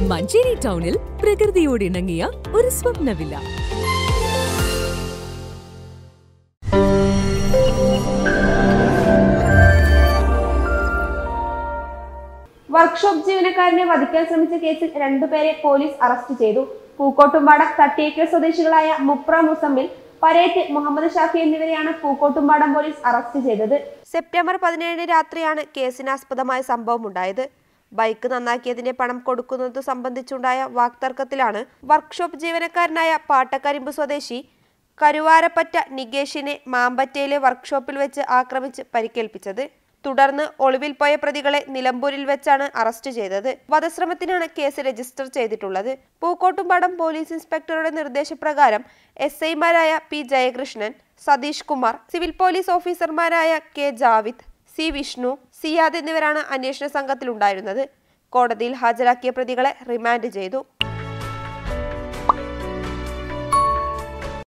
മഞ്ചേരി ടൗണിൽ പ്രകൃതിയോട് ഇണങ്ങിയ ഒരു സ്വപ്ന വില്ല വർക്ക്ഷോപ്പ് ജീവനക്കാരനെ വധിക്കാൻ ശ്രമിച്ച കേസിൽ രണ്ടുപേരെ പോലീസ് അറസ്റ്റ് ചെയ്തു പൂക്കോട്ടുംപാടം തട്ടിയേക്കൽ സ്വദേശികളായ മുപ്ര മുസമ്മിൽ പരേറ്റ് മുഹമ്മദ് ഷാഫി എന്നിവരെയാണ് പൂക്കോട്ടുംപാടം പോലീസ് അറസ്റ്റ് ചെയ്തത് സെപ്റ്റംബർ പതിനേഴിന് രാത്രിയാണ് കേസിനാസ്പദമായ സംഭവം ഉണ്ടായത് ബൈക്ക് നന്നാക്കിയതിന്റെ പണം കൊടുക്കുന്നത് സംബന്ധിച്ചുണ്ടായ വാക്തർക്കത്തിലാണ് വർക്ക്ഷോപ്പ് ജീവനക്കാരനായ പാട്ടക്കരിമ്പ് സ്വദേശി കരുവാരപ്പറ്റ നികേഷിനെ മാമ്പറ്റയിലെ വർക്ക്ഷോപ്പിൽ വെച്ച് ആക്രമിച്ച് പരിക്കേൽപ്പിച്ചത് തുടർന്ന് ഒളിവിൽ പോയ പ്രതികളെ നിലമ്പൂരിൽ വെച്ചാണ് അറസ്റ്റ് ചെയ്തത് വധശ്രമത്തിനാണ് കേസ് രജിസ്റ്റർ ചെയ്തിട്ടുള്ളത് പൂക്കോട്ടുംപാടം പോലീസ് ഇൻസ്പെക്ടറുടെ നിർദ്ദേശപ്രകാരം എസ് ഐമാരായ P Jayakrishnan Satheesh Kumar civil police ഓഫീസർമാരായ കെ ജാവിദ് സി വിഷ്ണു സിയാദ് എന്നിവരാണ് അന്വേഷണ സംഘത്തിലുണ്ടായിരുന്നത് കോടതിയിൽ ഹാജരാക്കിയ പ്രതികളെ റിമാൻഡ് ചെയ്തു